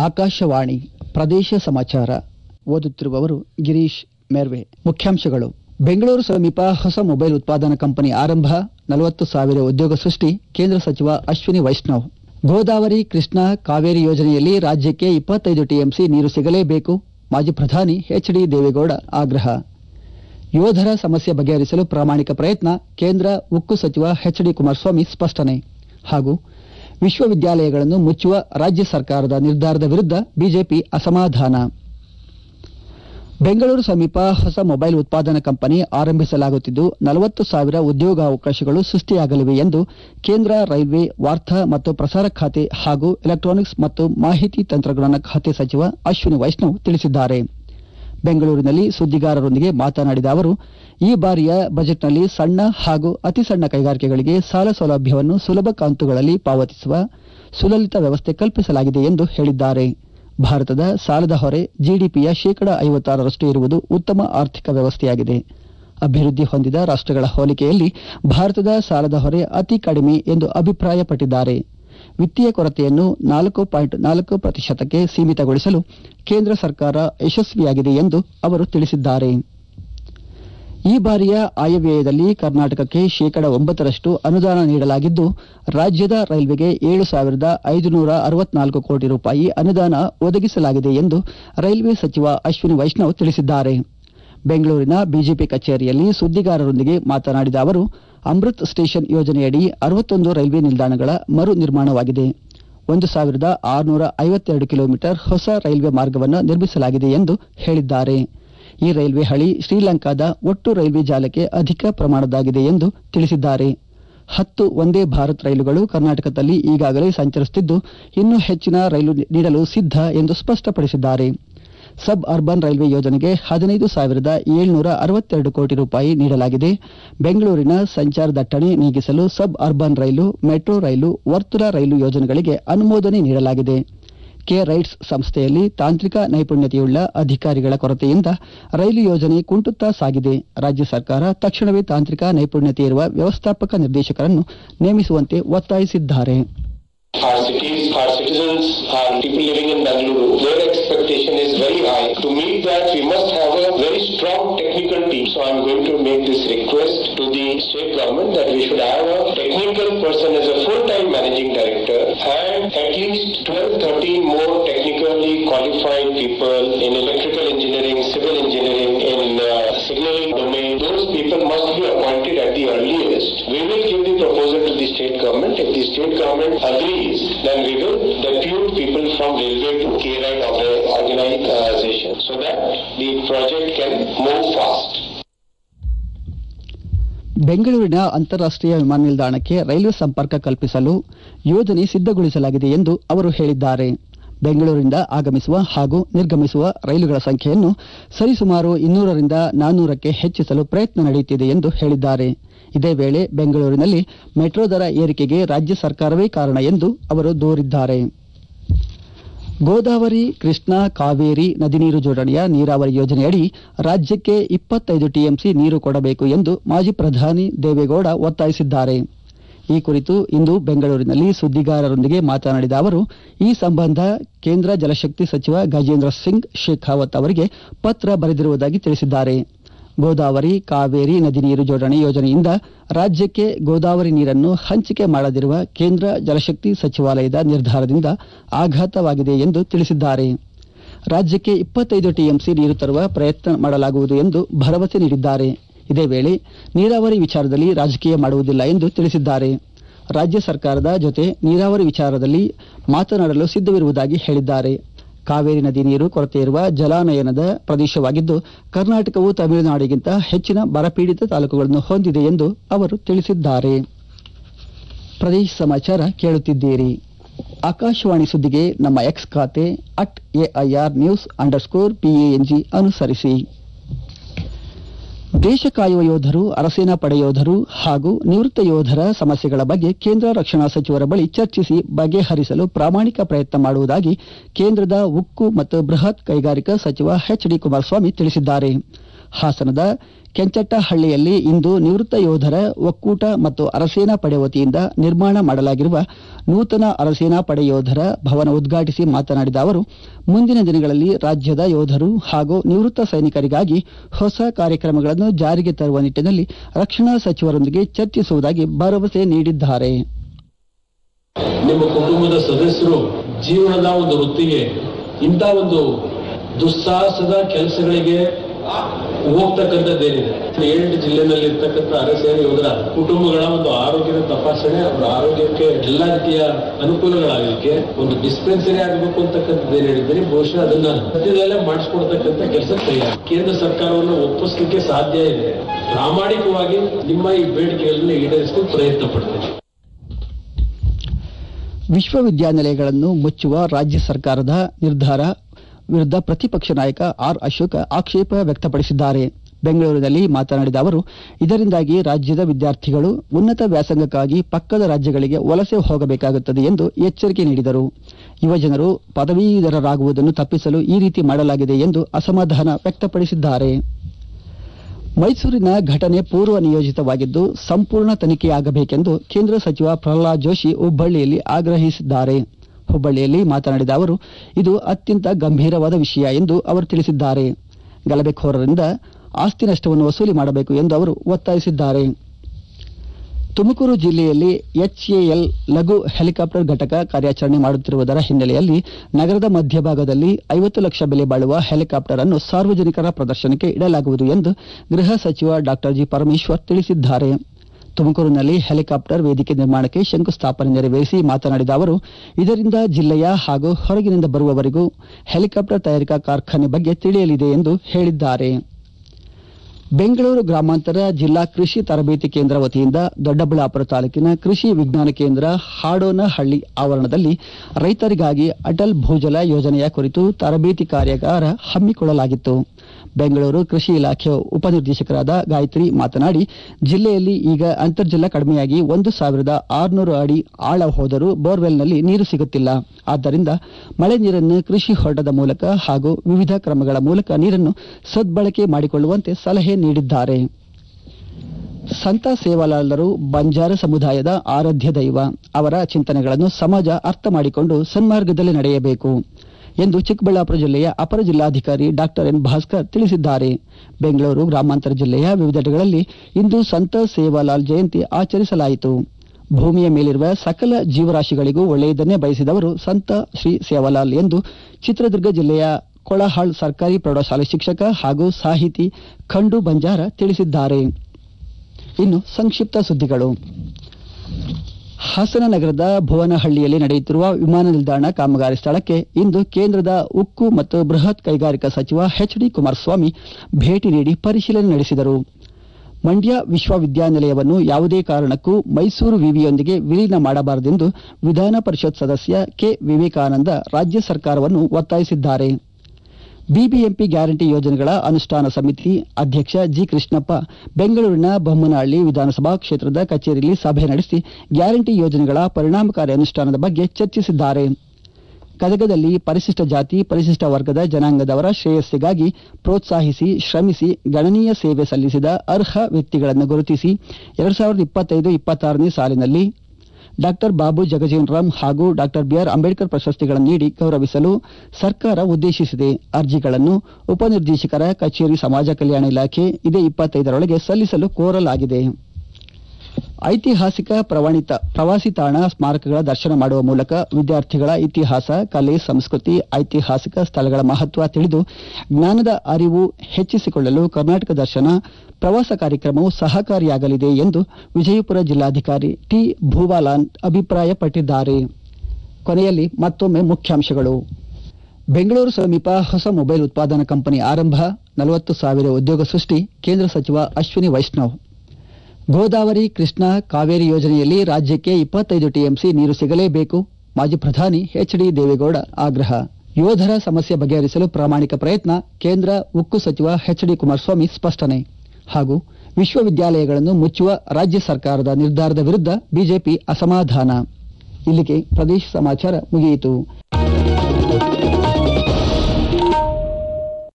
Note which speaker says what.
Speaker 1: ಆಕಾಶವಾಣಿ ಪ್ರದೇಶ ಸಮಾಚಾರ ಓದುತ್ತಿರುವವರು ಗಿರೀಶ್ ಮೇರ್ವೆ ಮುಖ್ಯಾಂಶಗಳು ಬೆಂಗಳೂರು ಸಮೀಪ ಹೊಸ ಮೊಬೈಲ್ ಉತ್ಪಾದನಾ ಕಂಪನಿ ಆರಂಭ ನಲವತ್ತು ಸಾವಿರ ಉದ್ಯೋಗ ಸೃಷ್ಟಿ ಕೇಂದ್ರ ಸಚಿವ ಅಶ್ವಿನಿ ವೈಷ್ಣವ್ ಗೋದಾವರಿ ಕೃಷ್ಣಾ ಕಾವೇರಿ ಯೋಜನೆಯಲ್ಲಿ ರಾಜ್ಯಕ್ಕೆ ಇಪ್ಪತ್ತೈದು ಟಿಎಂಸಿ ನೀರು ಸಿಗಲೇಬೇಕು ಮಾಜಿ ಪ್ರಧಾನಿ ಎಚ್ ಡಿ ದೇವೇಗೌಡ ಆಗ್ರಹ ಯೋಧರ ಸಮಸ್ಯೆ ಬಗೆಹರಿಸಲು ಪ್ರಾಮಾಣಿಕ ಪ್ರಯತ್ನ ಕೇಂದ್ರ ಉಕ್ಕು ಸಚಿವ ಎಚ್ ಡಿ ಕುಮಾರಸ್ವಾಮಿ ಸ್ಪಷ್ಟನೆ ಹಾಗೂ ವಿಶ್ವವಿದ್ಯಾಲಯಗಳನ್ನು ಮುಚ್ಚುವ ರಾಜ್ಯ ಸರ್ಕಾರದ ನಿರ್ಧಾರದ ವಿರುದ್ಧ ಬಿಜೆಪಿ ಅಸಮಾಧಾನ ಬೆಂಗಳೂರು ಸಮೀಪ ಹೊಸ ಮೊಬೈಲ್ ಉತ್ಪಾದನಾ ಕಂಪನಿ ಆರಂಭಿಸಲಾಗುತ್ತಿದ್ದು ನಲವತ್ತು ಸಾವಿರ ಉದ್ಯೋಗಾವಕಾಶಗಳು ಸೃಷ್ಟಿಯಾಗಲಿವೆ ಎಂದು ಕೇಂದ್ರ ರೈಲ್ವೆ ವಾರ್ತಾ ಮತ್ತು ಪ್ರಸಾರ ಖಾತೆ ಹಾಗೂ ಎಲೆಕ್ಟ್ರಾನಿಕ್ಸ್ ಮತ್ತು ಮಾಹಿತಿ ತಂತ್ರಜ್ಞಾನ ಖಾತೆ ಸಚಿವ ಅಶ್ವಿನಿ ವೈಷ್ಣವ್ ತಿಳಿಸಿದ್ದಾರೆ ಬೆಂಗಳೂರಿನಲ್ಲಿ ಸುದ್ದಿಗಾರರೊಂದಿಗೆ ಮಾತನಾಡಿದ ಅವರು ಈ ಬಾರಿಯ ಬಜೆಟ್ನಲ್ಲಿ ಸಣ್ಣ ಹಾಗೂ ಅತಿ ಸಣ್ಣ ಕೈಗಾರಿಕೆಗಳಿಗೆ ಸಾಲ ಸೌಲಭ್ಯವನ್ನು ಸುಲಭ ಕಂತುಗಳಲ್ಲಿ ಪಾವತಿಸುವ ಸುಲಲಿತ ವ್ಯವಸ್ಥೆ ಕಲ್ಪಿಸಲಾಗಿದೆ ಎಂದು ಹೇಳಿದ್ದಾರೆ ಭಾರತದ ಸಾಲದ ಹೊರೆ ಜಿಡಿಪಿಯ ಶೇಕಡ ಐವತ್ತಾರರಷ್ಟು ಇರುವುದು ಉತ್ತಮ ಆರ್ಥಿಕ ವ್ಯವಸ್ಥೆಯಾಗಿದೆ ಅಭಿವೃದ್ಧಿ ಹೊಂದಿದ ರಾಷ್ಟಗಳ ಹೋಲಿಕೆಯಲ್ಲಿ ಭಾರತದ ಸಾಲದ ಹೊರೆ ಅತಿ ಕಡಿಮೆ ಎಂದು ಅಭಿಪ್ರಾಯಪಟ್ಟಿದ್ದಾರೆ ವಿತ್ತೀಯ ಕೊರತೆಯನ್ನು ನಾಲ್ಕು ಪಾಯಿಂಟ್ ನಾಲ್ಕು ಪ್ರತಿಶತಕ್ಕೆ ಸೀಮಿತಗೊಳಿಸಲು ಕೇಂದ್ರ ಸರ್ಕಾರ ಯಶಸ್ವಿಯಾಗಿದೆ ಎಂದು ಅವರು ತಿಳಿಸಿದ್ದಾರೆ ಈ ಬಾರಿಯ ಆಯವ್ಯಯದಲ್ಲಿ ಕರ್ನಾಟಕಕ್ಕೆ ಶೇಕಡ ಒಂಬತ್ತರಷ್ಟು ಅನುದಾನ ನೀಡಲಾಗಿದ್ದು ರಾಜ್ಯದ ರೈಲ್ವೆಗೆ ಏಳು ಸಾವಿರದ ಐದುನೂರ ಅರವತ್ನಾಲ್ಕು ಕೋಟಿ ರೂಪಾಯಿ ಅನುದಾನ ಒದಗಿಸಲಾಗಿದೆ ಎಂದು ರೈಲ್ವೆ ಸಚಿವ ಅಶ್ವಿನಿ ವೈಷ್ಣವ್ ತಿಳಿಸಿದ್ದಾರೆ ಬೆಂಗಳೂರಿನ ಬಿಜೆಪಿ ಕಚೇರಿಯಲ್ಲಿ ಸುದ್ದಿಗಾರರೊಂದಿಗೆ ಮಾತನಾಡಿದ ಅವರು ಅಮೃತ್ ಸ್ಟೇಷನ್ ಯೋಜನೆಯಡಿ ಅರವತ್ತೊಂದು ರೈಲ್ವೆ ನಿಲ್ದಾಣಗಳ ಮರು ನಿರ್ಮಾಣವಾಗಿದೆ ಒಂದು ಸಾವಿರದ ಆರುನೂರ ಐವತ್ತೆರಡು ಕಿಲೋಮೀಟರ್ ಹೊಸ ರೈಲ್ವೆ ಮಾರ್ಗವನ್ನು ನಿರ್ಮಿಸಲಾಗಿದೆ ಎಂದು ಹೇಳಿದ್ದಾರೆ ಈ ರೈಲ್ವೆ ಹಳಿ ಶ್ರೀಲಂಕಾದ ಒಟ್ಟು ರೈಲ್ವೆ ಜಾಲಕ್ಕೆ ಅಧಿಕ ಪ್ರಮಾಣದಾಗಿದೆ ಎಂದು ತಿಳಿಸಿದ್ದಾರೆ ಹತ್ತು ಒಂದೇ ಭಾರತ್ ರೈಲುಗಳು ಕರ್ನಾಟಕದಲ್ಲಿ ಈಗಾಗಲೇ ಸಂಚರಿಸುತ್ತಿದ್ದು ಇನ್ನೂ ಹೆಚ್ಚಿನ ರೈಲು ನೀಡಲು ಸಿದ್ಧ ಎಂದು ಸ್ಪಷ್ಟಪಡಿಸಿದ್ದಾರೆ ಸಬ್ ಅರ್ಬನ್ ರೈಲ್ವೆ ಯೋಜನೆಗೆ ಹದಿನೈದು ಸಾವಿರದ ಏಳ್ನೂರ ಅರವತ್ತೆರಡು ಕೋಟಿ ರೂಪಾಯಿ ನೀಡಲಾಗಿದೆ ಬೆಂಗಳೂರಿನ ಸಂಚಾರ ದಟ್ಟಣೆ ನೀಗಿಸಲು ಸಬ್ ಅರ್ಬನ್ ರೈಲು ಮೆಟ್ರೋ ರೈಲು ವರ್ತುಲ ರೈಲು ಯೋಜನೆಗಳಿಗೆ ಅನುಮೋದನೆ ನೀಡಲಾಗಿದೆ ಕೆ ರೈಟ್ಸ್ ಸಂಸ್ಥೆಯಲ್ಲಿ ತಾಂತ್ರಿಕ ನೈಪುಣ್ಯತೆಯುಳ್ಳ ಅಧಿಕಾರಿಗಳ ಕೊರತೆಯಿಂದ ರೈಲು ಯೋಜನೆ ಕುಂಟುತ್ತಾ ಸಾಗಿದೆ ರಾಜ್ಯ ಸರ್ಕಾರ ತಕ್ಷಣವೇ ತಾಂತ್ರಿಕ ನೈಪುಣ್ಯತೆ ಇರುವ ವ್ಯವಸ್ಥಾಪಕ ನಿರ್ದೇಶಕರನ್ನು ನೇಮಿಸುವಂತೆ ಒತ್ತಾಯಿಸಿದ್ದಾರೆ
Speaker 2: Our cities, our citizens, our people living in Bangalore, their expectation is very high. To meet that, we must have a very strong technical team. So I'm going to make this request to the state government that we should have a technical person as a full-time managing director and at least 12, 13 more technically qualified people in electrical engineering, civil engineering, in uh, signaling domain. Those people must be appointed at the earliest. We will give the proposal to the state government. If the state government agrees, then we will depute people from railway to K-Ride organization so that the project can move fast.
Speaker 1: ಬೆಂಗಳೂರಿನ ಅಂತಾರಾಷ್ಟೀಯ ವಿಮಾನ ನಿಲ್ದಾಣಕ್ಕೆ railway ಸಂಪರ್ಕ ಕಲ್ಪಿಸಲು ಯೋಜನೆ ಸಿದ್ದಗೊಳಿಸಲಾಗಿದೆ ಎಂದು ಅವರು ಹೇಳಿದ್ದಾರೆ ಬೆಂಗಳೂರಿನಿಂದ ಆಗಮಿಸುವ ಹಾಗೂ ನಿರ್ಗಮಿಸುವ ರೈಲುಗಳ ಸಂಖ್ಯೆಯನ್ನು ಸರಿಸುಮಾರು ಇನ್ನೂರರಿಂದ ನಾನ್ನೂರಕ್ಕೆ ಹೆಚ್ಚಿಸಲು ಪ್ರಯತ್ನ ನಡೆಯುತ್ತಿದೆ ಎಂದು ಹೇಳಿದ್ದಾರೆ ಇದೇ ವೇಳೆ ಬೆಂಗಳೂರಿನಲ್ಲಿ ಮೆಟ್ರೋ ದರ ಏರಿಕೆಗೆ ರಾಜ್ಯ ಸರ್ಕಾರವೇ ಕಾರಣ ಎಂದು ಅವರು ದೂರಿದ್ದಾರೆ ಗೋದಾವರಿ ಕೃಷ್ಣಾ ಕಾವೇರಿ ನದಿ ನೀರು ಜೋಡಣೆಯ ನೀರಾವರಿ ಯೋಜನೆಯಡಿ ರಾಜ್ಯಕ್ಕೆ ಇಪ್ಪತ್ತೈದು ಟಿಎಂಸಿ ನೀರು ಕೊಡಬೇಕು ಎಂದು ಮಾಜಿ ಪ್ರಧಾನಿ ದೇವೇಗೌಡ ಒತ್ತಾಯಿಸಿದ್ದಾರೆ ಈ ಕುರಿತು ಇಂದು ಬೆಂಗಳೂರಿನಲ್ಲಿ ಸುದ್ದಿಗಾರರೊಂದಿಗೆ ಮಾತನಾಡಿದ ಅವರು ಈ ಸಂಬಂಧ ಕೇಂದ್ರ ಜಲಶಕ್ತಿ ಸಚಿವ ಗಜೇಂದ್ರ ಸಿಂಗ್ ಶೇಖಾವತ್ ಅವರಿಗೆ ಪತ್ರ ಬರೆದಿರುವುದಾಗಿ ತಿಳಿಸಿದ್ದಾರೆ ಗೋದಾವರಿ ಕಾವೇರಿ ನದಿ ನೀರು ಜೋಡಣೆ ಯೋಜನೆಯಿಂದ ರಾಜ್ಯಕ್ಕೆ ಗೋದಾವರಿ ನೀರನ್ನು ಹಂಚಿಕೆ ಮಾಡದಿರುವ ಕೇಂದ್ರ ಜಲಶಕ್ತಿ ಸಚಿವಾಲಯದ ನಿರ್ಧಾರದಿಂದ ಆಘಾತವಾಗಿದೆ ಎಂದು ತಿಳಿಸಿದ್ದಾರೆ ರಾಜ್ಯಕ್ಕೆ ಇಪ್ಪತ್ತೈದು ಟಿಎಂಸಿ ನೀರು ತರುವ ಪ್ರಯತ್ನ ಮಾಡಲಾಗುವುದು ಎಂದು ಭರವಸೆ ನೀಡಿದ್ದಾರೆ ಇದೇ ವೇಳೆ ನೀರಾವರಿ ವಿಚಾರದಲ್ಲಿ ರಾಜಕೀಯ ಮಾಡುವುದಿಲ್ಲ ಎಂದು ತಿಳಿಸಿದ್ದಾರೆ ರಾಜ್ಯ ಸರ್ಕಾರದ ಜೊತೆ ನೀರಾವರಿ ವಿಚಾರದಲ್ಲಿ ಮಾತನಾಡಲು ಸಿದ್ಧವಿರುವುದಾಗಿ ಹೇಳಿದ್ದಾರೆ ಕಾವೇರಿ ನದಿ ನೀರು ಕೊರತೆ ಇರುವ ಜಲಾನಯನದ ಪ್ರದೇಶವಾಗಿದ್ದು ಕರ್ನಾಟಕವು ತಮಿಳುನಾಡಿಗಿಂತ ಹೆಚ್ಚಿನ ಬರಪೀಡಿತ ತಾಲೂಕುಗಳನ್ನು ಹೊಂದಿದೆ ಎಂದು ಅವರು ತಿಳಿಸಿದ್ದಾರೆ ಪ್ರದೇಶ ಸಮಾಚಾರ ಕೇಳುತ್ತಿದ್ದೀರಿ ಆಕಾಶವಾಣಿ ಸುದ್ದಿಗೆ ನಮ್ಮ ಎಕ್ಸ್ ಖಾತೆ at AIR news underscore P A N G ಅನುಸರಿಸಿ ದೇಶ ಕಾಯುವ ಯೋಧರು ಅರಸೇನಾ ಪಡೆ ಯೋಧರು ಹಾಗೂ ನಿವೃತ್ತ ಯೋಧರ ಸಮಸ್ಯೆಗಳ ಬಗ್ಗೆ ಕೇಂದ್ರ ರಕ್ಷಣಾ ಸಚಿವರ ಬಳಿ ಚರ್ಚಿಸಿ ಬಗೆಹರಿಸಲು ಪ್ರಾಮಾಣಿಕ ಪ್ರಯತ್ನ ಮಾಡುವುದಾಗಿ ಕೇಂದ್ರದ ಉಕ್ಕು ಮತ್ತು ಬೃಹತ್ ಕೈಗಾರಿಕಾ ಸಚಿವ ಎಚ್ ಡಿ ಕುಮಾರಸ್ವಾಮಿ ತಿಳಿಸಿದ್ದಾರೆ ಹಾಸನದ ಕೆಂಚಟ್ಟಹಳ್ಳಿಯಲ್ಲಿ ಇಂದು ನಿವೃತ್ತ ಯೋಧರ ಒಕ್ಕೂಟ ಮತ್ತು ಅರಸೇನಾ ಪಡೆ ವತಿಯಿಂದ ನಿರ್ಮಾಣ ಮಾಡಲಾಗಿರುವ ನೂತನ ಅರಸೇನಾ ಪಡೆ ಯೋಧರ ಭವನ ಉದ್ಘಾಟಿಸಿ ಮಾತನಾಡಿದ ಅವರು ಮುಂದಿನ ದಿನಗಳಲ್ಲಿ ರಾಜ್ಯದ ಯೋಧರು ಹಾಗೂ ನಿವೃತ್ತ ಸೈನಿಕರಿಗಾಗಿ ಹೊಸ ಕಾರ್ಯಕ್ರಮಗಳನ್ನು ಜಾರಿಗೆ ತರುವ ನಿಟ್ಟಿನಲ್ಲಿ ರಕ್ಷಣಾ ಸಚಿವರೊಂದಿಗೆ ಚರ್ಚಿಸುವುದಾಗಿ ಭರವಸೆ ನೀಡಿದ್ದಾರೆ
Speaker 3: ನಿಮ್ಮ ಕುಟುಂಬದ ಸದಸ್ಯರು ಜೀವನದ ಒಂದು ವೃತ್ತಿಗೆ ಇಂಥ ಒಂದು ದುಸ್ಸಾಹಸದ ಕೆಲಸಗಳಿಗೆ ಹೋಗ್ತಕ್ಕಂಥದ್ದೇನಿದೆ ಏಳೆಂಟು ಜಿಲ್ಲೆನಲ್ಲಿ ಇರ್ತಕ್ಕಂಥ ಅರಸೇನೆ ಯೋಧರ ಕುಟುಂಬಗಳ ಒಂದು ಆರೋಗ್ಯದ ತಪಾಸಣೆ ಅವರ ಆರೋಗ್ಯಕ್ಕೆ ಎಲ್ಲ ರೀತಿಯ ಅನುಕೂಲಗಳಾಗಲಿಕ್ಕೆ ಒಂದು ಡಿಸ್ಪೆನ್ಸರಿ ಆಗಬೇಕು ಅಂತಕ್ಕಂಥದ್ದು ಏನ್ ಹೇಳಿದ್ದೀನಿ ಬಹುಶಃ ಅದನ್ನ ಸದ್ಯದಲ್ಲೇ ಮಾಡಿಸ್ಕೊಡ್ತಕ್ಕಂಥ ಕೆಲಸ ತಯಾರಿ ಕೇಂದ್ರ ಸರ್ಕಾರವನ್ನು ಒಪ್ಪಿಸ್ಲಿಕ್ಕೆ ಸಾಧ್ಯ ಇದೆ ಪ್ರಾಮಾಣಿಕವಾಗಿ ನಿಮ್ಮ ಈ ಬೇಡಿಕೆಗಳನ್ನು ಈಡೇರಿಸಲು ಪ್ರಯತ್ನ ಪಡ್ತೇನೆ
Speaker 1: ವಿಶ್ವವಿದ್ಯಾನಿಲಯಗಳನ್ನು ಮುಚ್ಚುವ ರಾಜ್ಯ ಸರ್ಕಾರದ ನಿರ್ಧಾರ ವಿರುದ್ಧ ಪ್ರತಿಪಕ್ಷ ನಾಯಕ ಆರ್ ಅಶೋಕ್ ಆಕ್ಷೇಪ ವ್ಯಕ್ತಪಡಿಸಿದ್ದಾರೆ ಬೆಂಗಳೂರಿನಲ್ಲಿ ಮಾತನಾಡಿದ ಅವರು ಇದರಿಂದಾಗಿ ರಾಜ್ಯದ ವಿದ್ಯಾರ್ಥಿಗಳು ಉನ್ನತ ವ್ಯಾಸಂಗಕ್ಕಾಗಿ ಪಕ್ಕದ ರಾಜ್ಯಗಳಿಗೆ ವಲಸೆ ಹೋಗಬೇಕಾಗುತ್ತದೆ ಎಂದು ಎಚ್ಚರಿಕೆ ನೀಡಿದರು ಯುವಜನರು ಪದವೀಧರರಾಗುವುದನ್ನು ತಪ್ಪಿಸಲು ಈ ರೀತಿ ಮಾಡಲಾಗಿದೆ ಎಂದು ಅಸಮಾಧಾನ ವ್ಯಕ್ತಪಡಿಸಿದ್ದಾರೆ ಮೈಸೂರಿನ ಘಟನೆ ಪೂರ್ವ ನಿಯೋಜಿತವಾಗಿದ್ದು ಸಂಪೂರ್ಣ ತನಿಖೆಯಾಗಬೇಕೆಂದು ಕೇಂದ್ರ ಸಚಿವ ಪ್ರಹ್ಲಾದ್ ಜೋಶಿ ಹುಬ್ಬಳ್ಳಿಯಲ್ಲಿ ಆಗ್ರಹಿಸಿದ್ದಾರೆ ಹುಬ್ಬಳ್ಳಿಯಲ್ಲಿ ಮಾತನಾಡಿದ ಅವರು ಇದು ಅತ್ಯಂತ ಗಂಭೀರವಾದ ವಿಷಯ ಎಂದು ಅವರು ತಿಳಿಸಿದ್ದಾರೆ ಗಲಭೆಖೋರರಿಂದ ಆಸ್ತಿ ನಷ್ಟವನ್ನು ವಸೂಲಿ ಮಾಡಬೇಕು ಎಂದು ಅವರು ಒತ್ತಾಯಿಸಿದ್ದಾರೆ ತುಮಕೂರು ಜಿಲ್ಲೆಯಲ್ಲಿ ಎಚ್ಎಎಲ್ ಲಘು ಹೆಲಿಕಾಪ್ಟರ್ ಘಟಕ ಕಾರ್ಯಾಚರಣೆ ಮಾಡುತ್ತಿರುವುದರ ಹಿನ್ನೆಲೆಯಲ್ಲಿ ನಗರದ ಮಧ್ಯಭಾಗದಲ್ಲಿ ಐವತ್ತು ಲಕ್ಷ ಬೆಲೆ ಬಾಳುವ ಹೆಲಿಕಾಪ್ಟರ್ ಅನ್ನು ಸಾರ್ವಜನಿಕರ ಪ್ರದರ್ಶನಕ್ಕೆ ಇಡಲಾಗುವುದು ಎಂದು ಗೃಹ ಸಚಿವ ಡಾ ಜಿ ಪರಮೇಶ್ವರ್ ತಿಳಿಸಿದ್ದಾರೆ ತುಮಕೂರಿನಲ್ಲಿ ಹೆಲಿಕಾಪ್ಟರ್ ವೇದಿಕೆ ನಿರ್ಮಾಣಕ್ಕೆ ಶಂಕುಸ್ಥಾಪನೆ ನೆರವೇರಿಸಿ ಮಾತನಾಡಿದ ಅವರು ಇದರಿಂದ ಜಿಲ್ಲೆಯ ಹಾಗೂ ಹೊರಗಿನಿಂದ ಬರುವವರಿಗೂ ಹೆಲಿಕಾಪ್ಟರ್ ತಯಾರಿಕಾ ಕಾರ್ಖಾನೆ ಬಗ್ಗೆ ತಿಳಿಯಲಿದೆ ಎಂದು ಹೇಳಿದ್ದಾರೆ ಬೆಂಗಳೂರು ಗ್ರಾಮಾಂತರ ಜಿಲ್ಲಾ ಕೃಷಿ ತರಬೇತಿ ಕೇಂದ್ರ ವತಿಯಿಂದ ದೊಡ್ಡಬಳ್ಳಾಪುರ ತಾಲೂಕಿನ ಕೃಷಿ ವಿಜ್ಞಾನ ಕೇಂದ್ರ ಹಾಡೋನಹಳ್ಳಿ ಆವರಣದಲ್ಲಿ ರೈತರಿಗಾಗಿ ಅಟಲ್ ಭೂಜಲ ಯೋಜನೆಯ ಕುರಿತು ತರಬೇತಿ ಕಾರ್ಯಾಗಾರ ಹಮ್ಮಿಕೊಳ್ಳಲಾಗಿತ್ತು ಬೆಂಗಳೂರು ಕೃಷಿ ಇಲಾಖೆ ಉಪನಿರ್ದೇಶಕರಾದ ಗಾಯತ್ರಿ ಮಾತನಾಡಿ ಜಿಲ್ಲೆಯಲ್ಲಿ ಈಗ ಅಂತರ್ಜಲ ಕಡಿಮೆಯಾಗಿ ಒಂದು ಸಾವಿರದ ಆರುನೂರು ಅಡಿ ಆಳ ಹೋದರೂ ಬೋರ್ವೆಲ್ನಲ್ಲಿ ನೀರು ಸಿಗುತ್ತಿಲ್ಲ ಆದ್ದರಿಂದ ಮಳೆ ನೀರನ್ನು ಕೃಷಿ ಹೊರಡದ ಮೂಲಕ ಹಾಗೂ ವಿವಿಧ ಕ್ರಮಗಳ ಮೂಲಕ ನೀರನ್ನು ಸದ್ಬಳಕೆ ಮಾಡಿಕೊಳ್ಳುವಂತೆ ಸಲಹೆ ನೀಡಿದ್ದಾರೆ ಸಂತ ಸೇವಾಲಾಲರು ಬಂಜಾರ ಸಮುದಾಯದ ಆರಾಧ್ಯ ದೈವ ಅವರ ಚಿಂತನೆಗಳನ್ನು ಸಮಾಜ ಅರ್ಥ ಮಾಡಿಕೊಂಡು ಸನ್ಮಾರ್ಗದಲ್ಲಿ ನಡೆಯಬೇಕು ಎಂದು ಚಿಕ್ಕಬಳ್ಳಾಪುರ ಜಿಲ್ಲೆಯ ಅಪರ ಜಿಲ್ಲಾಧಿಕಾರಿ ಡಾಕ್ಟರ್ ಎನ್ ಭಾಸ್ಕರ್ ತಿಳಿಸಿದ್ದಾರೆ ಬೆಂಗಳೂರು ಗ್ರಾಮಾಂತರ ಜಿಲ್ಲೆಯ ವಿವಿಧೆಡೆಗಳಲ್ಲಿ ಇಂದು ಸಂತ ಸೇವಾಲಾಲ್ ಜಯಂತಿ ಆಚರಿಸಲಾಯಿತು ಭೂಮಿಯ ಮೇಲಿರುವ ಸಕಲ ಜೀವರಾಶಿಗಳಿಗೂ ಒಳ್ಳೆಯದನ್ನೇ ಬಯಸಿದವರು ಸಂತ ಶ್ರೀ ಸೇವಾಲಾಲ್ ಎಂದು ಚಿತ್ರದುರ್ಗ ಜಿಲ್ಲೆಯ ಕೊಳಹಾಳ್ ಸರ್ಕಾರಿ ಪ್ರೌಢಶಾಲೆ ಶಿಕ್ಷಕ ಹಾಗೂ ಸಾಹಿತಿ ಖಂಡು ಬಂಜಾರ ತಿಳಿಸಿದ್ದಾರೆ ಇನ್ನು ಸಂಕ್ಷಿಪ್ತ ಸುದ್ದಿಗಳು ಹಾಸನ ನಗರದ ಭುವನಹಳ್ಳಿಯಲ್ಲಿ ನಡೆಯುತ್ತಿರುವ ವಿಮಾನ ನಿಲ್ದಾಣ ಕಾಮಗಾರಿ ಸ್ಥಳಕ್ಕೆ ಇಂದು ಕೇಂದ್ರದ ಉಕ್ಕು ಮತ್ತು ಬೃಹತ್ ಕೈಗಾರಿಕಾ ಸಚಿವ ಎಚ್ ಡಿ ಕುಮಾರಸ್ವಾಮಿ ಭೇಟಿ ನೀಡಿ ಪರಿಶೀಲನೆ ನಡೆಸಿದರು ಮಂಡ್ಯ ವಿಶ್ವವಿದ್ಯಾನಿಲಯವನ್ನು ಯಾವುದೇ ಕಾರಣಕ್ಕೂ ಮೈಸೂರು ವಿವಿಯೊಂದಿಗೆ ವಿಲೀನ ಮಾಡಬಾರದೆಂದು ವಿಧಾನ ಪರಿಷತ್ ಸದಸ್ಯ ಕೆ ವಿವೇಕಾನಂದ ರಾಜ್ಯ ಸರ್ಕಾರವನ್ನು ಒತ್ತಾಯಿಸಿದ್ದಾರೆ ಬಿಬಿಎಂಪಿ ಗ್ಯಾರಂಟಿ ಯೋಜನೆಗಳ ಅನುಷ್ಠಾನ ಸಮಿತಿ ಅಧ್ಯಕ್ಷ ಜಿ ಕೃಷ್ಣಪ್ಪ ಬೆಂಗಳೂರಿನ ಬೊಮ್ಮನಹಳ್ಳಿ ವಿಧಾನಸಭಾ ಕ್ಷೇತ್ರದ ಕಚೇರಿಯಲ್ಲಿ ಸಭೆ ನಡೆಸಿ ಗ್ಯಾರಂಟಿ ಯೋಜನೆಗಳ ಪರಿಣಾಮಕಾರಿ ಅನುಷ್ಠಾನದ ಬಗ್ಗೆ ಚರ್ಚಿಸಿದ್ದಾರೆ ಗದಗದಲ್ಲಿ ಪರಿಶಿಷ್ಟ ಜಾತಿ ಪರಿಶಿಷ್ಟ ವರ್ಗದ ಜನಾಂಗದವರ ಶ್ರೇಯಸ್ಸಿಗಾಗಿ ಪ್ರೋತ್ಸಾಹಿಸಿ ಶ್ರಮಿಸಿ ಗಣನೀಯ ಸೇವೆ ಸಲ್ಲಿಸಿದ ಅರ್ಹ ವ್ಯಕ್ತಿಗಳನ್ನು ಗುರುತಿಸಿ ಎರಡ್ ಸಾವಿರದ ಇಪ್ಪತ್ತೈದು ಇಪ್ಪತ್ತಾರನೇ ಸಾಲಿನಲ್ಲಿ ಡಾಕ್ಟರ್ ಬಾಬು ಜಗಜೀವನರಾಮ್ ಹಾಗೂ ಡಾಕ್ಟರ್ ಬಿಆರ್ ಅಂಬೇಡ್ಕರ್ ಪ್ರಶಸ್ತಿಗಳನ್ನು ನೀಡಿ ಗೌರವಿಸಲು ಸರ್ಕಾರ ಉದ್ದೇಶಿಸಿದೆ ಅರ್ಜಿಗಳನ್ನು ಉಪನಿರ್ದೇಶಕರ ಕಚೇರಿ ಸಮಾಜ ಕಲ್ಯಾಣ ಇಲಾಖೆ ಇದೇ ಇಪ್ಪತ್ತೈದರೊಳಗೆ ಸಲ್ಲಿಸಲು ಕೋರಲಾಗಿದೆ ಐತಿಹಾಸಿಕ ಪ್ರವಾಣಿತ ಪ್ರವಾಸಿ ತಾಣ ಸ್ಮಾರಕಗಳ ದರ್ಶನ ಮಾಡುವ ಮೂಲಕ ವಿದ್ಯಾರ್ಥಿಗಳ ಇತಿಹಾಸ ಕಲೆ ಸಂಸ್ಕೃತಿ ಐತಿಹಾಸಿಕ ಸ್ಥಳಗಳ ಮಹತ್ವ ತಿಳಿದು ಜ್ಞಾನದ ಅರಿವು ಹೆಚ್ಚಿಸಿಕೊಳ್ಳಲು ಕರ್ನಾಟಕ ದರ್ಶನ ಪ್ರವಾಸ ಕಾರ್ಯಕ್ರಮವು ಸಹಕಾರಿಯಾಗಲಿದೆ ಎಂದು ವಿಜಯಪುರ ಜಿಲ್ಲಾಧಿಕಾರಿ ಟಿ ಭೂಬಾಲಾನ್ ಅಭಿಪ್ರಾಯಪಟ್ಟಿದ್ದಾರೆ ಕೊನೆಯಲ್ಲಿ ಮತ್ತೊಮ್ಮೆ ಮುಖ್ಯಾಂಶಗಳು ಬೆಂಗಳೂರು ಸಮೀಪ ಹೊಸ ಮೊಬೈಲ್ ಉತ್ಪಾದನಾ ಕಂಪನಿ ಆರಂಭ ನಲವತ್ತು ಸಾವಿರ ಉದ್ಯೋಗ ಸೃಷ್ಟಿ ಕೇಂದ್ರ ಸಚಿವ ಅಶ್ವಿನಿ ವೈಷ್ಣವ್ ಗೋದಾವರಿ ಕೃಷ್ಣ ಕಾವೇರಿ ಯೋಜನೆಯಲ್ಲಿ ರಾಜ್ಯಕ್ಕೆ ಇಪ್ಪತ್ತೈದು ಟಿಎಂಸಿ ನೀರು ಸಿಗಲೇಬೇಕು ಮಾಜಿ ಪ್ರಧಾನಿ ಎಚ್ ಡಿ ದೇವೇಗೌಡ ಆಗ್ರಹ ಯೋಧರ ಸಮಸ್ಯೆ ಬಗೆಹರಿಸಲು ಪ್ರಾಮಾಣಿಕ ಪ್ರಯತ್ನ ಕೇಂದ್ರ ಉಕ್ಕು ಸಚಿವ ಎಚ್ ಡಿ ಕುಮಾರಸ್ವಾಮಿ ಸ್ಪಷ್ಟನೆ ಹಾಗೂ ವಿಶ್ವವಿದ್ಯಾಲಯಗಳನ್ನು ಮುಚ್ಚುವ ರಾಜ್ಯ ಸರ್ಕಾರದ ನಿರ್ಧಾರದ ವಿರುದ್ಧ ಬಿಜೆಪಿ ಅಸಮಾಧಾನ ಇಲ್ಲಿಗೆ ಪ್ರದೇಶ ಸಮಾಚಾರ ಮುಗಿಯಿತು